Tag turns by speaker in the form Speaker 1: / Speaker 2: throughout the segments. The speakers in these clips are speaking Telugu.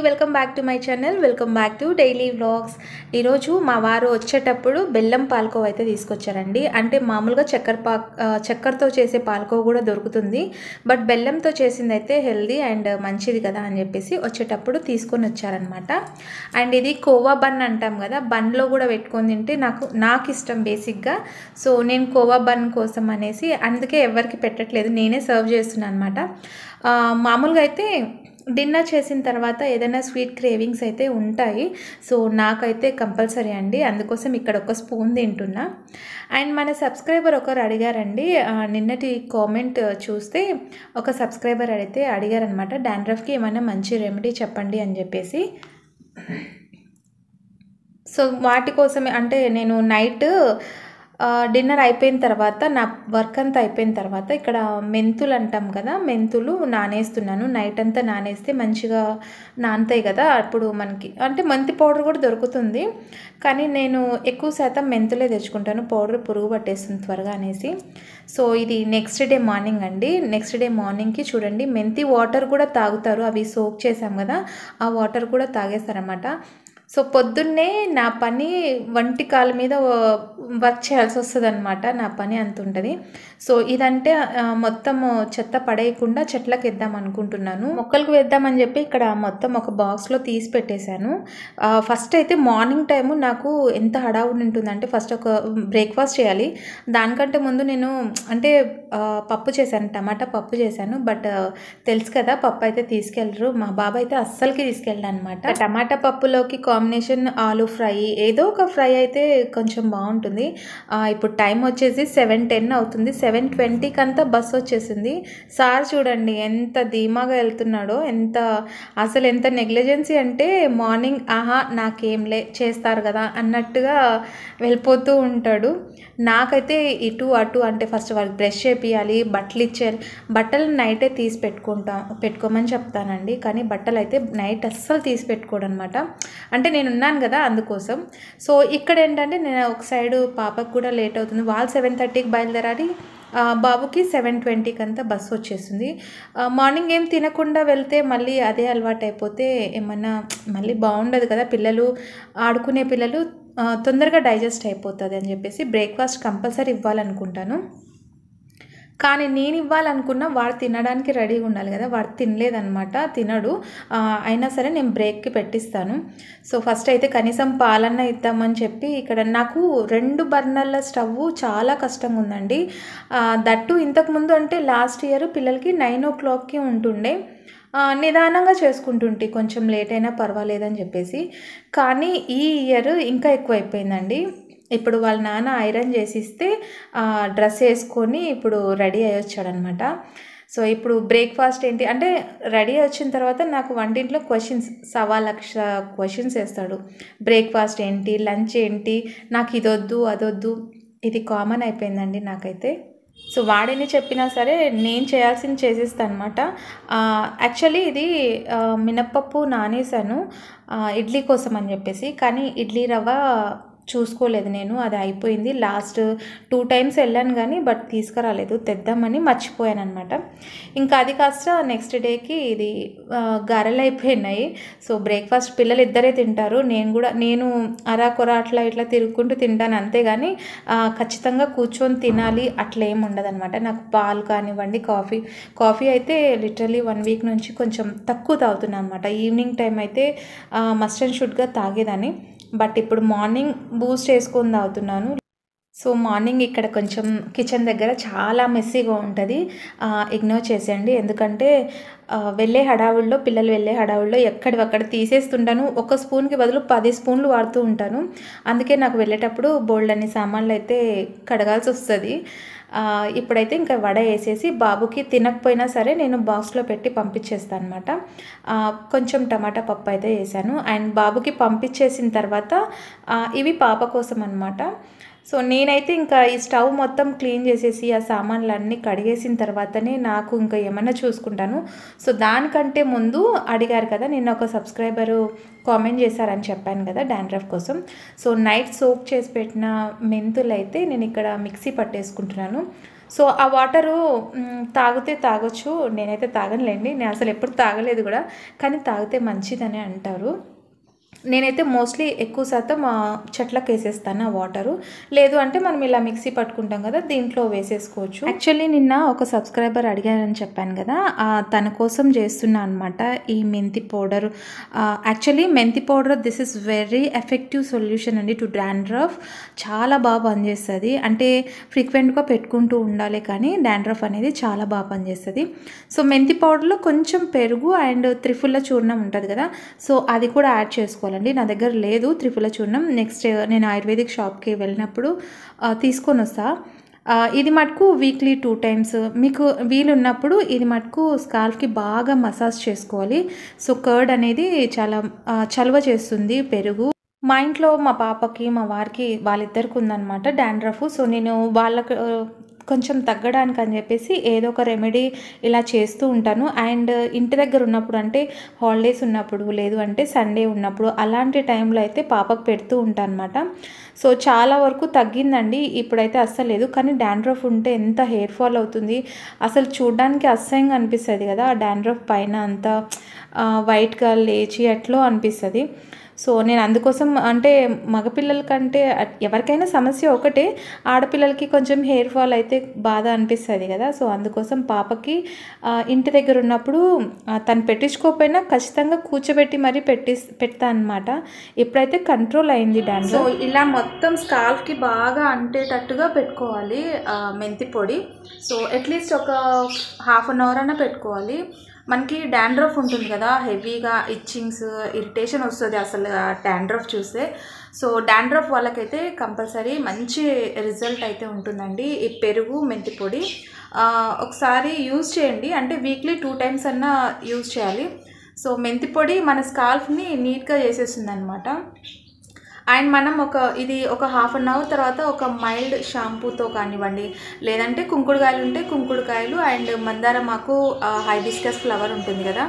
Speaker 1: welcome back to my channel welcome back to daily vlogs ఈరోజు మా వారు వచ్చేటప్పుడు బెల్లం పాలకోవ అయితే తీసుకొచ్చారండి అంటే మామూలుగా చక్కెర పాక్ ఆ, చక్కెరతో చేసే పాలకోవ కూడా దొరుకుతుంది బట్ బెల్లంతో చేసింది అయితే హెల్దీ అండ్ మంచిది కదా అని చెప్పేసి వచ్చేటప్పుడు తీసుకొని వచ్చారనమాట అండ్ ఇది కోవా బన్ అంటాం కదా బన్లో కూడా పెట్టుకొని తింటే నాకు నాకు ఇష్టం బేసిక్గా సో నేను కోవా బన్ కోసం అనేసి అందుకే ఎవరికి పెట్టట్లేదు నేనే సర్వ్ చేస్తున్నాను అనమాట మామూలుగా అయితే డిన్నర్ చేసిన తర్వాత ఏదైనా స్వీట్ క్రేవింగ్స్ అయితే ఉంటాయి సో నాకైతే కంపల్సరీ అండి అందుకోసం ఇక్కడ ఒక స్పూన్ తింటున్నా అండ్ మన సబ్స్క్రైబర్ ఒకరు అడిగారండి ఆ, నిన్నటి కామెంట్ చూస్తే ఒక సబ్స్క్రైబర్ అడిగితే అడిగారనమాట డాండ్రఫ్కి ఏమైనా మంచి రెమెడీ చెప్పండి అని చెప్పేసి సో వాటి కోసమే అంటే నేను నైట్ ఆ, డిన్నర్ అయిపోయిన తర్వాత నా వర్క్ అంతా అయిపోయిన తర్వాత ఇక్కడ మెంతులు అంటాం కదా మెంతులు నానేస్తున్నాను నైట్ అంతా నానేస్తే మంచిగా నానతాయి కదా అప్పుడు మనకి అంటే మెంతి పౌడర్ కూడా దొరుకుతుంది కానీ నేను ఎక్కువ శాతం మెంతులే తెచ్చుకుంటాను పౌడర్ పురుగు పట్టేస్తుంది త్వరగా అనేసి సో ఇది నెక్స్ట్ డే మార్నింగ్ అండి నెక్స్ట్ డే మార్నింగ్కి చూడండి మెంతి వాటర్ కూడా తాగుతారు అవి సోక్ చేసాం కదా ఆ వాటర్ కూడా తాగేస్తారనమాట సో పొద్దున్నే నా పని వంటి కాలు మీద వర్క్ చేయాల్సి వస్తుంది అనమాట నా పని అంత ఉంటుంది సో ఇదంటే ఆ, మొత్తం చెత్త పడేయకుండా చెట్లకు వేద్దాం అనుకుంటున్నాను మొక్కలకు వేద్దామని చెప్పి ఇక్కడ మొత్తం ఒక బాక్స్లో తీసి పెట్టేశాను ఆ, ఫస్ట్ అయితే మార్నింగ్ టైము నాకు ఎంత హడావుడి ఉంటుందంటే ఫస్ట్ ఒక బ్రేక్ఫాస్ట్ చేయాలి దానికంటే ముందు నేను అంటే ఆ, పప్పు చేశాను టమాటా పప్పు చేశాను బట్ తెలుసు కదా పప్పు అయితే తీసుకెళ్ళరు మా బాబా అయితే అస్సలకి తీసుకెళ్ళాను అనమాట టమాటా పప్పులోకి కాంబినేషన్ ఆలు ఫ్రై ఏదో ఒక ఫ్రై అయితే కొంచెం బాగుంటుంది ఆ, ఇప్పుడు టైం వచ్చేసి సెవెన్ టెన్ అవుతుంది సెవెన్ ట్వంటీకి అంతా బస్ వచ్చేసింది సార్ చూడండి ఎంత ధీమాగా వెళ్తున్నాడో ఎంత అసలు ఎంత నెగ్లిజెన్సీ అంటే మార్నింగ్ ఆహా నాకేంలే చేస్తారు కదా అన్నట్టుగా వెళ్ళిపోతూ ఉంటాడు నాకైతే ఇటు అటు అంటే ఫస్ట్ వాళ్ళకి బ్రష్ చేపియాలి బట్టలు ఇచ్చేయాలి బట్టలు నైటే తీసి పెట్టుకుంటాం పెట్టుకోమని చెప్తానండి కానీ బట్టలు అయితే నైట్ అస్సలు తీసి పెట్టుకోడు అనమాట అంటే నేను ఉన్నాను కదా అందుకోసం సో ఇక్కడ ఏంటంటే నేను ఒక సైడు పాపకు కూడా లేట్ అవుతుంది వాళ్ళు సెవెన్ థర్టీకి బయలుదేరాలి ఆ, బాబుకి సెవెన్ ట్వంటీకి అంతా బస్సు వచ్చేస్తుంది ఆ, మార్నింగ్ ఏం తినకుండా వెళ్తే మళ్ళీ అదే అలవాటు అయిపోతే ఏమన్నా మళ్ళీ బాగుండదు కదా పిల్లలు ఆడుకునే పిల్లలు ఆ, తొందరగా డైజెస్ట్ అయిపోతుంది అని చెప్పేసి బ్రేక్ఫాస్ట్ కంపల్సరీ ఇవ్వాలనుకుంటాను కానీ నేను ఇవ్వాలనుకున్న వాడు తినడానికి రెడీగా ఉండాలి కదా వాడు తినలేదనమాట తినడు ఆ, అయినా సరే నేను బ్రేక్కి పెట్టిస్తాను సో ఫస్ట్ అయితే కనీసం పాలన్న ఇద్దామని చెప్పి ఇక్కడ నాకు రెండు బర్నర్ల స్టవ్ చాలా కష్టంగా ఉందండి ఆ, దట్టు ఇంతకుముందు అంటే లాస్ట్ ఇయర్ పిల్లలకి నైన్ ఓ క్లాక్కి ఉంటుండే ఆ, నిదానంగా చేసుకుంటుంటే కొంచెం లేట్ అయినా పర్వాలేదని చెప్పేసి కానీ ఈ ఇయర్ ఇంకా ఎక్కువ అయిపోయిందండి ఇప్పుడు వాళ్ళ నాన్న ఐరన్ చేసిస్తే ఆ, డ్రెస్ వేసుకొని ఇప్పుడు రెడీ అయ్యి వచ్చాడనమాట సో ఇప్పుడు బ్రేక్ఫాస్ట్ ఏంటి అంటే రెడీ వచ్చిన తర్వాత నాకు వంటింట్లో క్వశ్చన్స్ సవా లక్ష క్వశ్చన్స్ వేస్తాడు బ్రేక్ఫాస్ట్ ఏంటి లంచ్ ఏంటి నాకు ఇదొద్దు అదొద్దు ఇది కామన్ అయిపోయిందండి నాకైతే సో వాడిని చెప్పినా సరే నేను చేయాల్సింది చేసేస్తాను అనమాట యాక్చువల్లీ ఇది ఆ, మినప్పప్పు నానేసాను ఆ, ఇడ్లీ కోసం అని చెప్పేసి కానీ ఇడ్లీ రవ్వ చూసుకోలేదు నేను అది అయిపోయింది లాస్ట్ టూ టైమ్స్ వెళ్ళాను కానీ బట్ తీసుకురాలేదు తెద్దామని మర్చిపోయాను అనమాట ఇంకా అది కాస్త నెక్స్ట్ డేకి ఇది ఆ, గారెలు అయిపోయినాయి సో బ్రేక్ఫాస్ట్ పిల్లలు ఇద్దరే తింటారు నేను కూడా నేను అరా కొర అట్లా ఇట్లా తిరుగుకుంటూ తింటాను అంతేగాని ఆ, ఖచ్చితంగా కూర్చొని తినాలి అట్లా ఏమి ఉండదన్నమాట నాకు పాలు కానివ్వండి కాఫీ కాఫీ అయితే లిటరలీ వన్ వీక్ నుంచి కొంచెం తక్కువ తాగుతున్నాను అనమాట ఈవినింగ్ టైం అయితే మస్ట్ అండ్ షుడ్గా తాగేదాన్ని బట్ ఇప్పుడు మార్నింగ్ బూస్ట్ వేసుకొని తాగుతున్నాను సో మార్నింగ్ ఇక్కడ కొంచెం కిచెన్ దగ్గర చాలా మెస్సీగా ఉంటుంది ఇగ్నోర్ చేసేయండి ఎందుకంటే ఆ, వెళ్ళే హడావుల్లో పిల్లలు వెళ్ళే హడావుల్లో ఎక్కడివక్కడ తీసేస్తుంటాను ఒక స్పూన్కి బదులు పది స్పూన్లు వాడుతూ ఉంటాను అందుకే నాకు వెళ్ళేటప్పుడు బోల్డ్ అన్ని సామాన్లు అయితే కడగాల్సి వస్తుంది ఆ, ఇప్పుడైతే ఇంకా వడ వేసేసి బాబుకి తినకపోయినా సరే నేను బాక్స్లో పెట్టి పంపించేస్తాను అనమాట కొంచెం టమాటా పప్పు అయితే వేసాను అండ్ బాబుకి పంపించేసిన తర్వాత ఆ, ఇవి పాప కోసం అనమాట సో నేనైతే ఇంకా ఈ స్టవ్ మొత్తం క్లీన్ చేసేసి ఆ సామాన్లన్నీ కడిగేసిన తర్వాతనే నాకు ఇంకా ఏమన్నా చూసుకుంటాను సో దానికంటే ముందు అడిగారు కదా నిన్న ఒక సబ్స్క్రైబరు కామెంట్ చేశారని చెప్పాను కదా డాండ్రఫ్ కోసం సో నైట్ సోప్ చేసి పెట్టిన మెంతులు అయితే నేను ఇక్కడ మిక్సీ పట్టేసుకుంటున్నాను సో ఆ వాటరు మ్, తాగితే తాగొచ్చు నేనైతే తాగనులేండి నేను అసలు ఎప్పుడు తాగలేదు కూడా కానీ తాగితే మంచిదని అంటారు నేనైతే మోస్ట్లీ ఎక్కువ శాతం ఆ చెట్లకు వేసేస్తాను ఆ వాటరు లేదు అంటే మనం ఇలా మిక్సీ పట్టుకుంటాం కదా దీంట్లో వేసేసుకోవచ్చు యాక్చువల్లీ నిన్న ఒక సబ్స్క్రైబర్ అడిగారని చెప్పాను కదా ఆ, తన కోసం చేస్తున్నా అనమాట ఈ మెంతి పౌడర్ యాక్చువల్లీ మెంతి powder this is very effective solution అండి టు డాండ్రఫ్ చాలా బాగా పనిచేస్తుంది అంటే ఫ్రీక్వెంట్గా పెట్టుకుంటూ ఉండాలి కానీ డాండ్రఫ్ అనేది చాలా బాగా పనిచేస్తుంది సో మెంతి పౌడర్లో కొంచెం పెరుగు అండ్ త్రిఫుల్ల చూర్ణం ఉంటుంది కదా సో అది కూడా యాడ్ చేసుకోవాలండి నా దగ్గర లేదు త్రిఫుల్ల చూర్ణం నెక్స్ట్ నేను ఆయుర్వేదిక్ షాప్కి వెళ్ళినప్పుడు ఆ, తీసుకొని వస్తా ఆ, ఇది మటుకు వీక్లీ టూ టైమ్స్ మీకు వీలున్నప్పుడు ఇది మటుకు స్కాల్ఫ్కి బాగా మసాజ్ చేసుకోవాలి సో కర్డ్ అనేది చాలా ఆ, చలువ చేస్తుంది పెరుగు మా ఇంట్లో మా పాపకి మా వారికి వాళ్ళిద్దరికి ఉందన్నమాట డాండ్రఫ్ సో నేను వాళ్ళకు ఆ, కొంచెం తగ్గడానికి అని చెప్పేసి ఏదో ఒక రెమెడీ ఇలా చేస్తూ ఉంటాను అండ్ ఇంటి దగ్గర ఉన్నప్పుడు అంటే హాలిడేస్ ఉన్నప్పుడు లేదు అంటే సండే ఉన్నప్పుడు అలాంటి టైంలో అయితే పాపకు పెడుతూ ఉంటాను అనమాట సో చాలా వరకు తగ్గిందండి ఇప్పుడైతే అస్సలు లేదు కానీ డాండ్రఫ్ ఉంటే ఎంత హెయిర్ ఫాల్ అవుతుంది అసలు చూడడానికి అసహ్యంగా అనిపిస్తుంది కదా ఆ డాండ్రఫ్ పైన అంతా వైట్గా లేచి ఎట్లో అనిపిస్తుంది సో నేను అందుకోసం అంటే మగపిల్లల కంటే అట్- ఎవరికైనా సమస్య ఒకటే ఆడపిల్లలకి కొంచెం హెయిర్ ఫాల్ అయితే బాధ అనిపిస్తుంది కదా సో అందుకోసం పాపకి ఆ, ఇంటి దగ్గర ఉన్నప్పుడు ఆ, తను పెట్టించుకోకపోయినా ఖచ్చితంగా కూర్చోబెట్టి మరీ పెట్టి పెడతా అనమాట ఇప్పుడైతే కంట్రోల్ అయింది డాన్స్ సో ఇలా మొత్తం స్కాల్ఫ్కి బాగా అంటేటట్టుగా పెట్టుకోవాలి ఆ, మెంతి పొడి సో అట్లీస్ట్ ఒక హాఫ్ అన్ అవర్ అయినా పెట్టుకోవాలి మనకి డాండ్రఫ్ ఉంటుంది కదా హెవీగా ఇచ్చింగ్స్ ఇరిటేషన్ వస్తుంది అసలు డాండ్రఫ్ చూస్తే సో డాండ్రఫ్ వాళ్ళకైతే కంపల్సరీ మంచి రిజల్ట్ అయితే ఉంటుందండి ఈ పెరుగు మెంతి పొడి ఆ, ఒకసారి యూజ్ చేయండి అంటే వీక్లీ టూ టైమ్స్ అన్నా యూజ్ చేయాలి సో మెంతి పొడి మన స్కాల్ఫ్ని నీట్గా చేసేస్తుంది అనమాట అండ్ మనం ఒక ఇది ఒక హాఫ్ అన్ అవర్ తర్వాత ఒక మైల్డ్ షాంపూతో కానివ్వండి లేదంటే కుంకుడుకాయలు ఉంటే కుంకుడుకాయలు అండ్ మందారమాకు హైబిస్కస్ ఫ్లవర్ ఉంటుంది కదా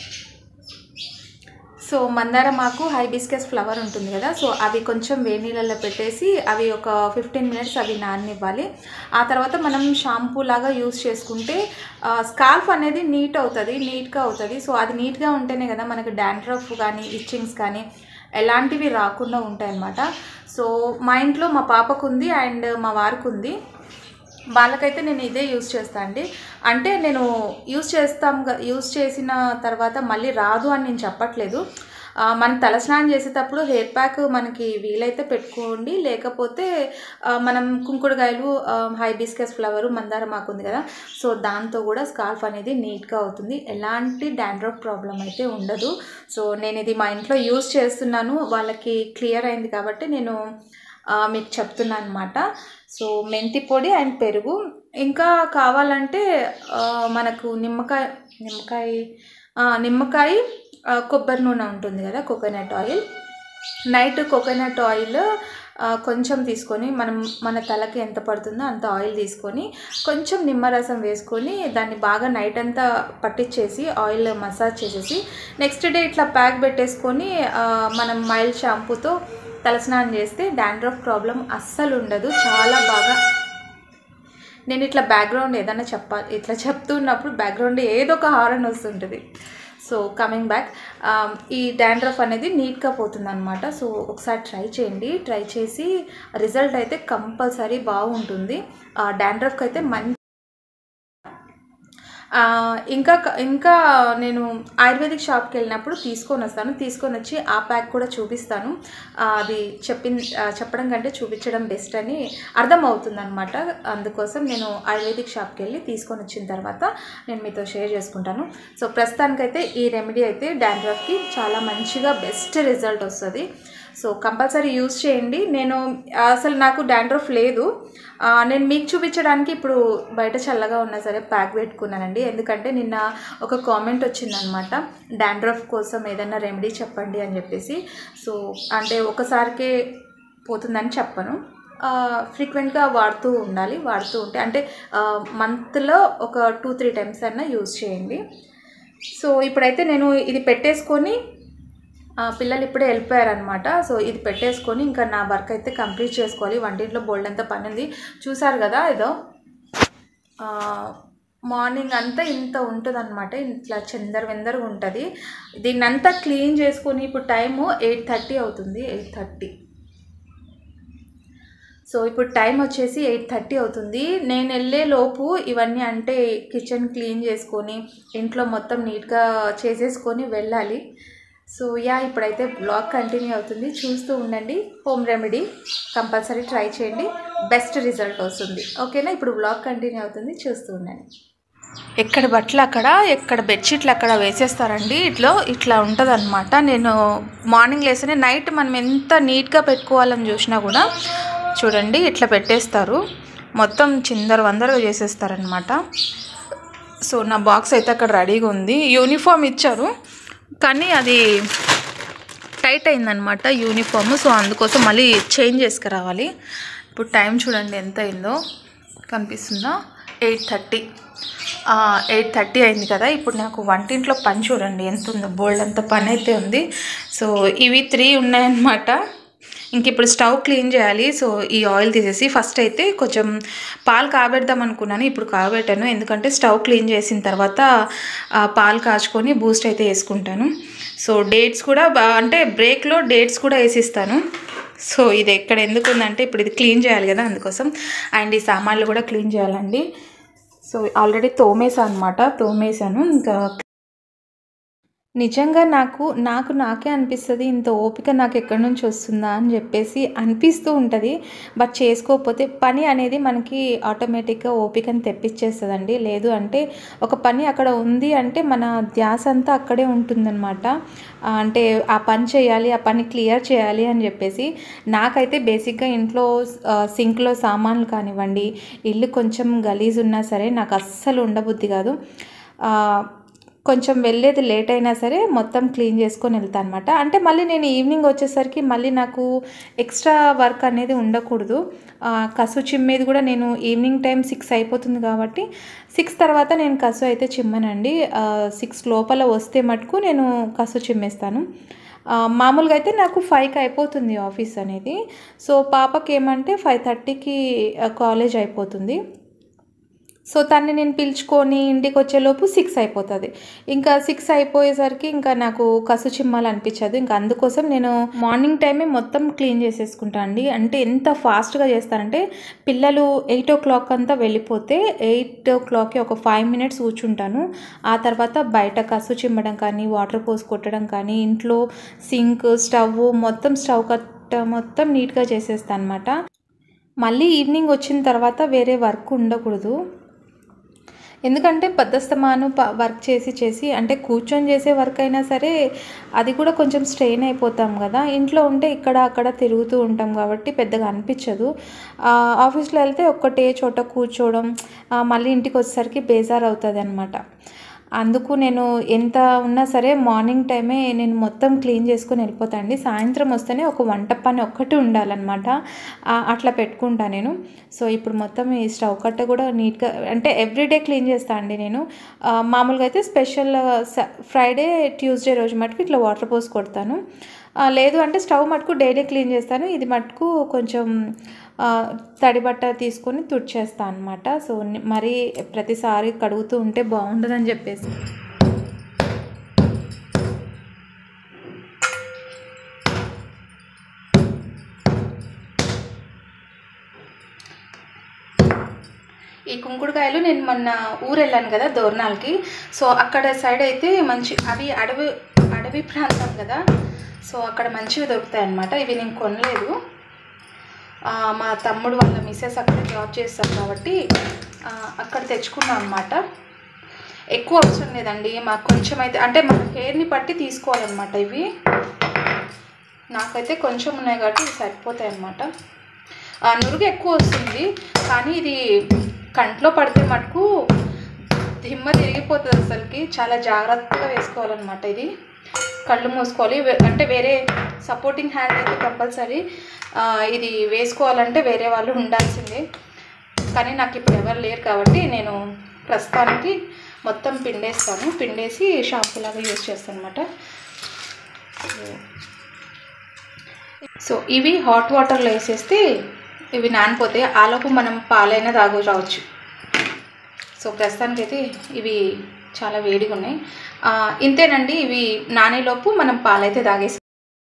Speaker 1: సో మందారమాకు హైబిస్కస్ ఫ్లవర్ ఉంటుంది కదా సో అవి కొంచెం వేడి నీళ్ళల్లో పెట్టేసి అవి ఒక ఫిఫ్టీన్ మినిట్స్ అవి నాననివ్వాలి ఆ తర్వాత మనం షాంపూ లాగా యూస్ చేసుకుంటే స్కాల్ఫ్ అనేది నీట్ అవుతుంది నీట్గా అవుతుంది సో అది నీట్గా ఉంటేనే కదా మనకి డాండ్రఫ్ కానీ ఇచ్చింగ్స్ కానీ ఎలాంటివి రాకుండా ఉంటాయి అన్నమాట సో మా ఇంట్లో మా పాపకు ఉంది అండ్ మా వారికి ఉంది వాళ్ళకైతే నేను ఇదే యూస్ చేస్తా అండి అంటే నేను యూస్ చేస్తాం గ- యూస్ చేసిన తర్వాత మళ్ళీ రాదు అని నేను చెప్పట్లేదు ఆ, మనం తలస్నానం చేసేటప్పుడు హెయిర్ ప్యాక్ మనకి వీలైతే పెట్టుకోండి లేకపోతే ఆ, మనం కుంకుడుకాయలు హైబిస్కస్ ఫ్లవర్ మందారం ఆకు ఉంది కదా సో దాంతో కూడా స్కార్ఫ్ అనేది నీట్గా అవుతుంది ఎలాంటి డాండ్రఫ్ ప్రాబ్లం అయితే ఉండదు సో నేను ఇది మా ఇంట్లో యూస్ చేస్తున్నాను వాళ్ళకి క్లియర్ అయింది కాబట్టి నేను ఆ, మీకు చెప్తున్నాను అనమాట సో మెంతి పొడి అండ్ పెరుగు ఇంకా కావాలంటే ఆ, మనకు నిమ్మకాయ నిమ్మకాయ ఆ, నిమ్మకాయ ఆ, కొబ్బరి నూనె ఉంటుంది కదా coconut oil night coconut oil ఆ, కొంచెం తీసుకొని మనం మన తలకి ఎంత పడుతుందో అంత ఆయిల్ తీసుకొని కొంచెం నిమ్మరసం వేసుకొని దాన్ని బాగా నైట్ అంతా పట్టించేసి ఆయిల్ మసాజ్ చేసేసి నెక్స్ట్ డే ఇట్లా ప్యాక్ పెట్టేసుకొని ఆ, మనం మైల్డ్ షాంపూతో తలస్నానం చేస్తే డాండ్రఫ్ ప్రాబ్లం అస్సలు ఉండదు చాలా బాగా నేను ఇట్లా బ్యాక్గ్రౌండ్ ఏదైనా చెప్పా ఇట్లా చెప్తున్నప్పుడు బ్యాక్గ్రౌండ్ ఏదో ఒక హారన్ వస్తుంటుంది సో కమింగ్ బ్యాక్ ఈ డాండ్రఫ్ అనేది నీట్గా పోతుంది అనమాట సో ఒకసారి ట్రై చేయండి ట్రై చేసి రిజల్ట్ అయితే కంపల్సరీ బాగుంటుంది డాండ్రఫ్కి అయితే మంచి ఆ, ఇంకా క- ఇంకా నేను ఆయుర్వేదిక్ షాప్కి వెళ్ళినప్పుడు తీసుకొని వస్తాను తీసుకొని వచ్చి ఆ ప్యాక్ కూడా చూపిస్తాను ఆ, అది చెప్పిన ఆ, చెప్పడం కంటే చూపించడం బెస్ట్ అని అర్థం అవుతుంది అనమాట అందుకోసం నేను ఆయుర్వేదిక్ షాప్కి వెళ్ళి తీసుకొని వచ్చిన తర్వాత నేను మీతో షేర్ చేసుకుంటాను సో ప్రస్తుతానికైతే ఈ రెమెడీ అయితే డాండ్రఫ్కి చాలా మంచిగా బెస్ట్ రిజల్ట్ వస్తుంది సో కంపల్సరీ యూజ్ చేయండి నేను అసలు నాకు డాండ్రఫ్ లేదు ఆ, నేను మీకు చూపించడానికి ఇప్పుడు బయట చల్లగా ఉన్నా సరే ప్యాక్ పెట్టుకున్నానండి ఎందుకంటే నిన్న ఒక కామెంట్ వచ్చిందనమాట డాండ్రఫ్ కోసం ఏదైనా రెమెడీ చెప్పండి అని చెప్పేసి సో అంటే ఒకసారికే పోతుందని చెప్పను ఫ్రీక్వెంట్గా వాడుతూ ఉండాలి వాడుతూ ఉంటే అంటే మంత్లో ఒక టూ త్రీ టైమ్స్ అయినా యూజ్ చేయండి సో ఇప్పుడైతే నేను ఇది పెట్టేసుకొని ఆ, పిల్లలు ఇప్పుడే వెళ్ళిపోయారనమాట సో ఇది పెట్టేసుకొని ఇంకా నా వర్క్ అయితే కంప్లీట్ చేసుకోవాలి వంటింట్లో బోల్డ్ అంతా పని ఉంది చూసారు కదా ఇదో మార్నింగ్ అంతా ఇంత ఉంటుంది అనమాట ఇట్లా చందర వెందరగా ఉంటుంది దీన్ని అంతా క్లీన్ చేసుకొని ఇప్పుడు టైము ఎయిట్ థర్టీ అవుతుంది ఎయిట్ థర్టీ సో ఇప్పుడు టైం వచ్చేసి ఎయిట్ థర్టీ అవుతుంది నేను వెళ్ళే లోపు ఇవన్నీ అంటే కిచెన్ క్లీన్ చేసుకొని ఇంట్లో మొత్తం నీట్గా చేసేసుకొని వెళ్ళాలి సో యా ఇప్పుడైతే బ్లాగ్ కంటిన్యూ అవుతుంది చూస్తూ ఉండండి హోమ్ రెమెడీ కంపల్సరీ ట్రై చేయండి బెస్ట్ రిజల్ట్ వస్తుంది ఓకేనా ఇప్పుడు బ్లాగ్ కంటిన్యూ అవుతుంది చూస్తూ ఉండండి ఎక్కడ బట్టలు అక్కడ ఎక్కడ బెడ్షీట్లు అక్కడ వేసేస్తారండి ఇట్లా ఇట్లా ఉంటుంది అనమాట నేను మార్నింగ్ లేస్తేనే నైట్ మనం ఎంత నీట్గా పెట్టుకోవాలని చూసినా కూడా చూడండి ఇట్లా పెట్టేస్తారు మొత్తం చిందర వందరగా చేసేస్తారనమాట సో నా బాక్స్ అయితే అక్కడ రెడీగా ఉంది యూనిఫామ్ ఇచ్చారు కానీ అది టైట్ అయిందనమాట యూనిఫామ్ సో అందుకోసం మళ్ళీ చేంజ్ చేసుకురావాలి ఇప్పుడు టైం చూడండి ఎంత అయిందో కనిపిస్తుందా ఎయిట్ థర్టీ ఎయిట్ థర్టీ అయింది కదా ఇప్పుడు నాకు వంటింట్లో పని చూడండి ఎంత ఉందో బోల్డ్ అంత పని అయితే ఉంది సో ఇవి త్రీ ఉన్నాయన్నమాట ఇంక ఇప్పుడు స్టవ్ క్లీన్ చేయాలి సో ఈ ఆయిల్ తీసేసి ఫస్ట్ అయితే కొంచెం పాలు కాబెడదాం అనుకున్నాను ఇప్పుడు కాబెట్టాను ఎందుకంటే స్టవ్ క్లీన్ చేసిన తర్వాత ఆ, పాలు కాచుకొని బూస్ట్ అయితే వేసుకుంటాను సో డేట్స్ కూడా బా- అంటే బ్రేక్లో డేట్స్ కూడా వేసిస్తాను సో ఇది ఎక్కడ ఎందుకు ఉందంటే ఇప్పుడు ఇది క్లీన్ చేయాలి కదా అందుకోసం అండ్ ఈ సామాన్లు కూడా క్లీన్ చేయాలండి సో ఆల్రెడీ తోమేసాను అనమాట తోమేసాను ఇంకా నిజంగా నాకు నాకు నాకే అనిపిస్తుంది ఇంత ఓపిక నాకు ఎక్కడి నుంచి వస్తుందా అని చెప్పేసి అనిపిస్తూ ఉంటుంది బట్ చేసుకోకపోతే పని అనేది మనకి ఆటోమేటిక్గా ఓపికని తెప్పించేస్తుందండి లేదు అంటే ఒక పని అక్కడ ఉంది అంటే మన ధ్యాస అంతా అక్కడే ఉంటుందన్నమాట ఆ, అంటే ఆ పని చేయాలి ఆ పని క్లియర్ చేయాలి అని చెప్పేసి నాకైతే బేసిక్గా ఇంట్లో ఆ, సింక్లో సామాన్లు కానివ్వండి ఇల్లు కొంచెం గలీజ్ ఉన్నా సరే నాకు అస్సలు ఉండబుద్ధి కాదు ఆ, కొంచెం వెళ్ళేది లేట్ అయినా సరే మొత్తం క్లీన్ చేసుకొని వెళ్తాను అనమాట అంటే మళ్ళీ నేను ఈవినింగ్ వచ్చేసరికి మళ్ళీ నాకు ఎక్స్ట్రా వర్క్ అనేది ఉండకూడదు ఆ, కసు చిమ్మేది కూడా నేను ఈవినింగ్ టైం సిక్స్ అయిపోతుంది కాబట్టి సిక్స్ తర్వాత నేను కసు అయితే చిమ్మనండి సిక్స్ లోపల వస్తే మటుకు నేను కసు చిమ్మేస్తాను ఆ, మామూలుగా అయితే నాకు ఫైవ్కి అయిపోతుంది ఆఫీస్ అనేది సో పాపకి ఏమంటే ఫైవ్ థర్టీకి కాలేజ్ అయిపోతుంది సో తన్ని నేను పిలుచుకొని ఇంటికి వచ్చేలోపు సిక్స్ అయిపోతుంది ఇంకా సిక్స్ అయిపోయేసరికి ఇంకా నాకు కసు చిమ్మాలి అనిపించదు ఇంకా అందుకోసం నేను మార్నింగ్ టైమే మొత్తం క్లీన్ చేసేసుకుంటా అండి అంటే ఎంత ఫాస్ట్గా చేస్తానంటే పిల్లలు ఎయిట్ ఓ క్లాక్ అంతా వెళ్ళిపోతే ఎయిట్ ఓ క్లాక్కి ఒక ఫైవ్ మినిట్స్ కూర్చుంటాను ఆ తర్వాత బయట కసు చిమ్మడం కానీ వాటర్ పోసి కొట్టడం కానీ ఇంట్లో సింక్ స్టవ్ మొత్తం స్టవ్ కట్ట మొత్తం నీట్గా చేసేస్తాను అనమాట మళ్ళీ ఈవినింగ్ వచ్చిన తర్వాత వేరే వర్క్ ఉండకూడదు ఎందుకంటే పెద్దస్తమాను ప వర్క్ చేసి చేసి అంటే కూర్చొని చేసే వర్క్ అయినా సరే అది కూడా కొంచెం స్ట్రెయిన్ అయిపోతాం కదా ఇంట్లో ఉంటే ఇక్కడ అక్కడ తిరుగుతూ ఉంటాం కాబట్టి పెద్దగా అనిపించదు ఆ, ఆఫీస్లో వెళ్తే ఒక్కటే చోట కూర్చోవడం ఆ, మళ్ళీ ఇంటికి వచ్చేసరికి బేజార్ అవుతుంది అనమాట అందుకు నేను ఎంత ఉన్నా సరే మార్నింగ్ టైమే నేను మొత్తం క్లీన్ చేసుకొని వెళ్ళిపోతాను అండి సాయంత్రం వస్తేనే ఒక వంట పని ఒక్కటి ఉండాలన్నమాట ఆ, అట్లా పెట్టుకుంటా నేను సో ఇప్పుడు మొత్తం ఈ స్టవ్ కట్ట కూడా నీట్గా అంటే ఎవ్రీడే క్లీన్ చేస్తాను అండి నేను ఆ, మామూలుగా అయితే స్పెషల్ ఫ్రైడే ట్యూస్డే రోజు మటుకు ఇట్లా వాటర్ పోసి కొడతాను ఆ, లేదు అంటే స్టవ్ మటుకు డైలీ క్లీన్ చేస్తాను ఇది మటుకు కొంచెం ఆ, తడి బట్ట తీసుకొని తుడిచేస్తాను అనమాట సో ని- మరీ ప్రతిసారి కడుగుతూ ఉంటే బాగుండదని చెప్పేసి ఈ కుంకుడుకాయలు నేను మొన్న ఊరు వెళ్ళాను కదా దోర్నాల్కి సో అక్కడ సైడ్ అయితే మంచి అవి అడవి అడవి ప్రాంతం కదా సో అక్కడ మంచివి దొరుకుతాయి అన్నమాట ఇవి నేను కొనలేదు ఆ, మా తమ్ముడు వాళ్ళ మిస్సెస్ అక్కడ జాబ్ చేస్తారు కాబట్టి ఆ, అక్కడ తెచ్చుకున్నాం అనమాట ఎక్కువ అవసరం లేదండి మాకు కొంచెం అయితే అంటే మన హెయిర్ని బట్టి తీసుకోవాలన్నమాట ఇవి నాకైతే కొంచెం ఉన్నాయి కాబట్టి ఇవి సరిపోతాయి అన్నమాట ఆ, నురుగు ఎక్కువ వస్తుంది కానీ ఇది కంట్లో పడితే మటుకు దిమ్మ తిరిగిపోతుంది అసలుకి చాలా జాగ్రత్తగా వేసుకోవాలన్నమాట ఇది కళ్ళు మూసుకోవాలి వే- అంటే వేరే సపోర్టింగ్ హ్యాండ్ అయితే కంపల్సరీ ఇది వేసుకోవాలంటే వేరే వాళ్ళు ఉండాల్సిందే కానీ నాకు ఇప్పుడు ఎవరు లేరు కాబట్టి నేను ప్రస్తుతానికి మొత్తం పిండేస్తాను పిండేసి షాంపూ లాగా యూజ్ చేస్తాను అనమాట సో ఇవి హాట్ వాటర్లో వేసేస్తే ఇవి నానిపోతే ఆలోపు మనం పాలైనా తాగు రావచ్చు సో ప్రస్తుతానికైతే ఇవి చాలా వేడిగా ఉన్నాయి ఆ, ఇంతేనండి ఇవి నానేలోపు మనం పాలైతే తాగేసి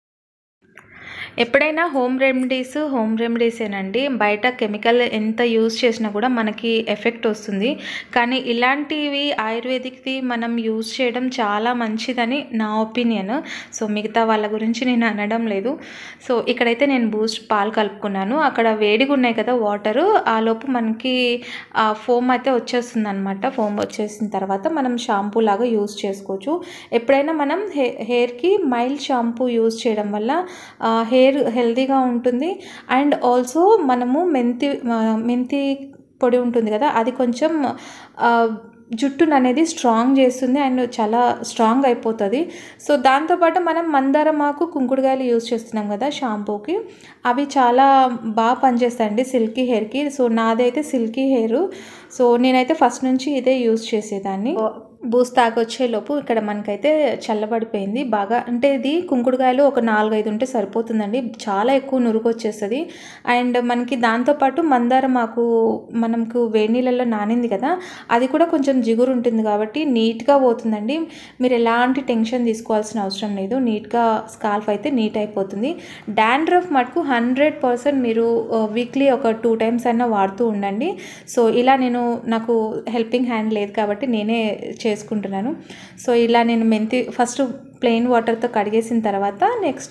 Speaker 1: ఎప్పుడైనా హోమ్ రెమెడీస్ హోమ్ రెమెడీసేనండి బయట కెమికల్ ఎంత యూజ్ చేసినా కూడా మనకి ఎఫెక్ట్ వస్తుంది కానీ ఇలాంటివి ఆయుర్వేదిక్వి మనం యూజ్ చేయడం చాలా మంచిదని నా ఒపీనియన్ సో మిగతా వాళ్ళ గురించి నేను అనడం లేదు సో ఇక్కడైతే నేను బూస్ట్ పాలు కలుపుకున్నాను అక్కడ వేడిగా ఉన్నాయి కదా వాటరు ఆ లోపు మనకి ఆ ఫోమ్ అయితే వచ్చేస్తుంది అనమాట ఫోమ్ వచ్చేసిన తర్వాత మనం షాంపూ లాగా యూజ్ చేసుకోవచ్చు ఎప్పుడైనా మనం హే హెయిర్కి మైల్డ్ షాంపూ యూజ్ చేయడం వల్ల ఆ, హెయిర్ హెల్తీగా ఉంటుంది అండ్ ఆల్సో మనము మెంతి ఆ, మెంతి పొడి ఉంటుంది కదా అది కొంచెం ఆ, జుట్టును అనేది స్ట్రాంగ్ చేస్తుంది అండ్ చాలా స్ట్రాంగ్ అయిపోతుంది సో దాంతోపాటు మనం మందారమాకు కుంకుడుగాయలు యూజ్ చేస్తున్నాం కదా షాంపూకి అవి చాలా బాగా పనిచేస్తాయండి సిల్కీ హెయిర్కి సో నాదైతే సిల్కీ హెయిర్ సో నేనైతే ఫస్ట్ నుంచి ఇదే యూజ్ చేసేదాన్ని బూస్ తాగొచ్చే లోపు ఇక్కడ మనకైతే చల్లబడిపోయింది బాగా అంటే ఇది కుంకుడుకాయలు ఒక నాలుగైదు ఉంటే సరిపోతుందండి చాలా ఎక్కువ నురుగు వచ్చేస్తుంది అండ్ మనకి దాంతోపాటు మందారం మాకు మనకు వేడి నీళ్ళల్లో నానింది కదా అది కూడా కొంచెం జిగురు ఉంటుంది కాబట్టి నీట్గా పోతుందండి మీరు ఎలాంటి టెన్షన్ తీసుకోవాల్సిన అవసరం లేదు నీట్గా స్కాల్ఫ్ అయితే నీట్ అయిపోతుంది డాండ్రఫ్ మటుకు హండ్రెడ్ పర్సెంట్ మీరు వీక్లీ ఒక టూ టైమ్స్ అయినా వాడుతూ ఉండండి సో ఇలా నేను నాకు హెల్పింగ్ హ్యాండ్ లేదు కాబట్టి నేనే చేసుకుంటున్నాను సో ఇలా నేను మెంతి ఫస్ట్ ప్లెయిన్ వాటర్తో కడిగేసిన తర్వాత నెక్స్ట్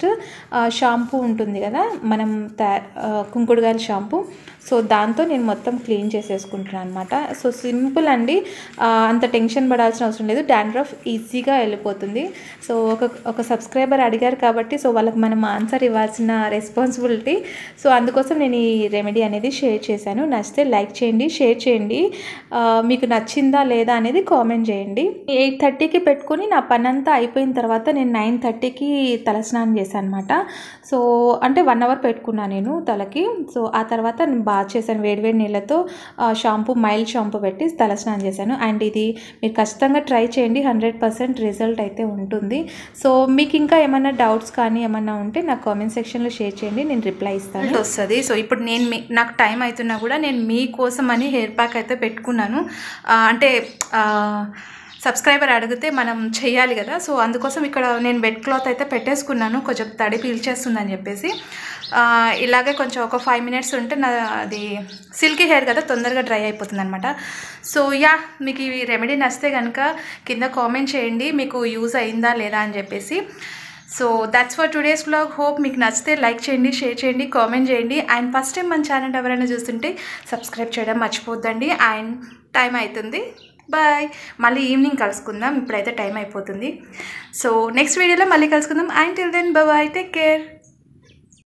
Speaker 1: షాంపూ ఉంటుంది కదా మనం తయా కుంకుడుగాయల షాంపూ సో దాంతో నేను మొత్తం క్లీన్ చేసేసుకుంటున్నాను అనమాట సో సింపుల్ అండి ఆ, అంత టెన్షన్ పడాల్సిన అవసరం లేదు డాండ్రఫ్ ఈజీగా వెళ్ళిపోతుంది సో ఒక ఒక సబ్స్క్రైబర్ అడిగారు కాబట్టి సో వాళ్ళకి మనం ఆన్సర్ ఇవ్వాల్సిన రెస్పాన్సిబిలిటీ సో అందుకోసం నేను ఈ రెమెడీ అనేది షేర్ చేశాను నచ్చితే లైక్ చేయండి షేర్ చేయండి ఆ, మీకు నచ్చిందా లేదా అనేది కామెంట్ చేయండి ఎయిట్ థర్టీకి పెట్టుకొని నా పని అంతా అయిపోయిన తర్వాత నేను నైన్ థర్టీకి తలస్నానం చేశాను అనమాట సో అంటే వన్ అవర్ పెట్టుకున్నాను నేను తలకి సో ఆ తర్వాత నేను బాగా చేశాను వేడివేడి నీళ్ళతో ఆ, షాంపూ మైల్డ్ షాంపూ పెట్టి తలస్నానం చేశాను అండ్ ఇది మీరు ఖచ్చితంగా ట్రై చేయండి హండ్రెడ్ పర్సెంట్ రిజల్ట్ అయితే ఉంటుంది సో మీకు ఇంకా ఏమైనా డౌట్స్ కానీ ఏమైనా ఉంటే నాకు కామెంట్ సెక్షన్లో షేర్ చేయండి నేను రిప్లై ఇస్తాను వస్తుంది సో ఇప్పుడు నేను మీ నాకు టైం అవుతున్నా కూడా నేను మీకోసం అని హెయిర్ ప్యాక్ అయితే పెట్టుకున్నాను ఆ, అంటే ఆ, సబ్స్క్రైబర్ అడిగితే మనం చెయ్యాలి కదా సో అందుకోసం ఇక్కడ నేను వెట్ క్లాత్ అయితే పెట్టేసుకున్నాను కొంచెం తడి పీల్చేస్తుందని చెప్పేసి ఆ, ఇలాగే కొంచెం ఒక ఫైవ్ మినిట్స్ ఉంటే నా అది సిల్కీ హెయిర్ కదా తొందరగా డ్రై అయిపోతుంది అనమాట సో యా మీకు ఈ రెమెడీ నచ్చితే కనుక కింద కామెంట్ చేయండి మీకు యూజ్ అయిందా లేదా అని చెప్పేసి so that's for today's blog hope మీకు నచ్చితే లైక్ చేయండి షేర్ చేయండి కామెంట్ చేయండి అండ్ ఫస్ట్ టైం మన ఛానల్ ఎవరైనా చూస్తుంటే సబ్స్క్రైబ్ చేయడం మర్చిపోద్దండి అండ్ టైం అవుతుంది బాయ్ మళ్ళీ ఈవినింగ్ కలుసుకుందాం ఇప్పుడైతే టైం అయిపోతుంది సో నెక్స్ట్ వీడియోలో మళ్ళీ కలుసుకుందాం and till then bye take care